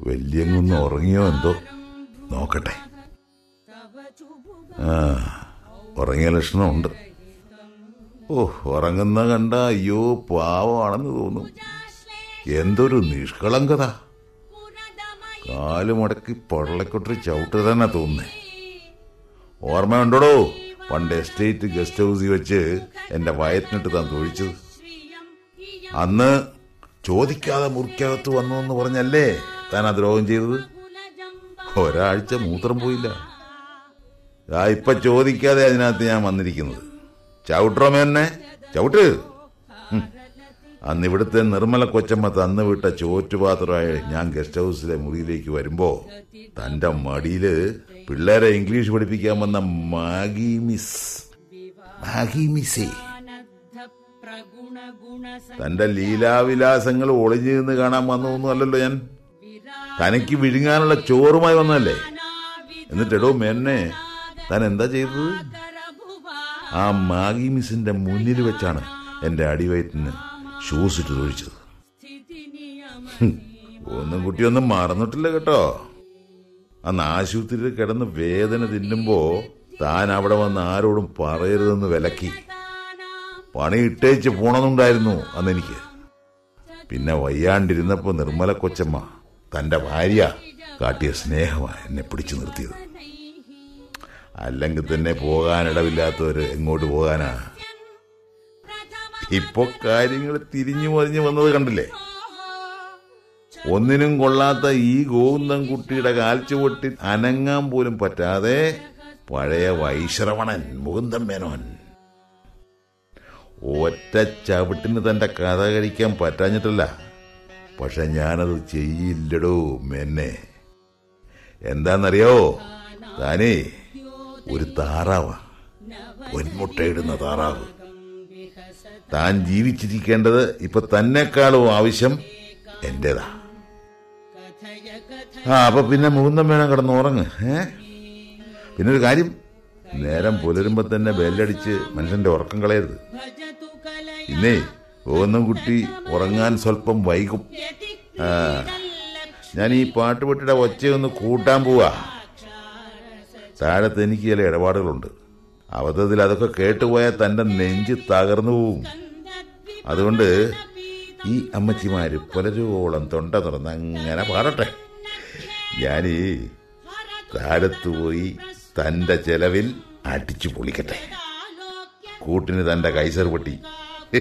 വലിയങ്ങൊന്ന് ഉറങ്ങിയോ എന്തോ നോക്കട്ടെ ആ ഉറങ്ങിയ ലക്ഷണമുണ്ട് ഓ ഉറങ്ങുന്ന കണ്ട അയ്യോ പാവമാണെന്ന് തോന്നും എന്തൊരു നിഷ്കളങ്കത കാല് മുടക്കി പൊള്ളക്കൊട്ടി ചവിട്ട് തന്നെ തോന്നുന്നേ ഓർമ്മയുണ്ടോടോ പണ്ട് എസ്റ്റേറ്റ് ഗസ്റ്റ് ഹൗസിൽ വെച്ച് എന്റെ വയറ്റിനിട്ട് താൻ തൊഴിച്ചത് അന്ന് ചോദിക്കാതെ മുറിക്കകത്ത് വന്നു എന്ന് പറഞ്ഞല്ലേ താൻ ആ ദ്രോഹം ചെയ്തത് ഒരാഴ്ച മൂത്രം പോയില്ല ആ ഇപ്പൊ ചോദിക്കാതെ അതിനകത്ത് ഞാൻ വന്നിരിക്കുന്നത് ചവിട്ടറോമ എന്നെ ചവിട്ട് ഹും. അന്ന് ഇവിടുത്തെ നിർമ്മല കൊച്ചമ്മ തന്നു വിട്ട ചോറ്റുപാത്രമായി ഞാൻ ഗസ്റ്റ് ഹൗസിലെ മുറിയിലേക്ക് വരുമ്പോ തന്റെ മടിയില് പിള്ളേരെ ഇംഗ്ലീഷ് പഠിപ്പിക്കാൻ വന്ന മാഗി മിസ് മാഗി മിസ്സേ തന്റെ ലീലാവിലാസങ്ങൾ ഒളിഞ്ഞു നിന്ന് കാണാൻ വന്നതൊന്നും അല്ലല്ലോ ഞാൻ തനിക്ക് വിഴുങ്ങാനുള്ള ചോറുമായി വന്നതല്ലേ എന്നിട്ടെടോ മെന്നെ താൻ എന്താ ചെയ്തത് ആ മാഗി മിസ്സിന്റെ മുന്നിൽ വെച്ചാണ് എന്റെ അടിവയറ്റിന് ഷൂസ് ഇട്ട് തൊഴിച്ചത് ഹും, ഒന്നും കുട്ടിയൊന്നും മറന്നിട്ടില്ല കേട്ടോ അന്ന് ആശുപത്രിയിൽ കിടന്ന് വേദന തിന്നുമ്പോ താൻ അവിടെ വന്ന് ആരോടും പറയരുതെന്ന് വിലക്കി പണി ഇട്ടേച്ച് പോണമെന്നുണ്ടായിരുന്നു അന്ന് എനിക്ക് പിന്നെ വയ്യാണ്ടിരുന്നപ്പോ നിർമ്മല കൊച്ചമ്മ തന്റെ ഭാര്യ കാട്ടിയ സ്നേഹമാണ് എന്നെ പിടിച്ചു നിർത്തിയത് അല്ലെങ്കിൽ തന്നെ പോകാനിടവില്ലാത്തവര് എങ്ങോട്ട് പോകാനാ ഇപ്പൊ കാര്യങ്ങൾ തിരിഞ്ഞു മറിഞ്ഞു വന്നത് കണ്ടില്ലേ ഒന്നിനും കൊള്ളാത്ത ഈ ഗോവിന്ദൻ കുട്ടിയുടെ കാൽച്ചുവട്ടി അനങ്ങാൻ പോലും പറ്റാതെ പഴയ വൈശ്രവണൻ മുകുന്ദൻ മേനോൻ ഒറ്റ ചവിട്ടിന് തന്റെ കഥ കഴിക്കാൻ പറ്റാഞ്ഞിട്ടല്ല പക്ഷെ ഞാനത് ചെയ്യില്ലടോ മെന്നെ എന്താന്നറിയോ താനേ ഒരു താറാവ പൊന്മുട്ടയിടുന്ന താറാവ് താൻ ജീവിച്ചിരിക്കേണ്ടത് ഇപ്പൊ തന്നെക്കാളും ആവശ്യം എന്റേതാ ആ അപ്പൊ പിന്നെ മുകുന്ദം വേണം കിടന്ന് ഉറങ്ങ് ഏ പിന്നെ ഒരു കാര്യം നേരം പുലരുമ്പോ തന്നെ ബെല്ലടിച്ച് മനുഷ്യന്റെ ഉറക്കം കളയരുത് ഇന്നേ പോകുന്ന കുട്ടി ഉറങ്ങാൻ സ്വല്പം വൈകും ആ ഞാൻ ഈ പാട്ടുപെട്ടിയുടെ ഒച്ചയൊന്ന് കൂട്ടാൻ പോവാ താഴത്ത് എനിക്ക് ചില ഇടപാടുകളുണ്ട് അബദ്ധത്തിൽ അതൊക്കെ കേട്ടുപോയാൽ തന്റെ നെഞ്ച് തകർന്നു പോവും അതുകൊണ്ട് ഈ അമ്മച്ചിമാര് പുലരുവോളം തൊണ്ട തുറന്ന് അങ്ങനെ പാടട്ടെ ഞാനീ താഴത്ത് പോയി തന്റെ ചെലവിൽ അടിച്ചു പൊളിക്കട്ടെ കൂട്ടിന് തന്റെ കൈസർ പൊട്ടി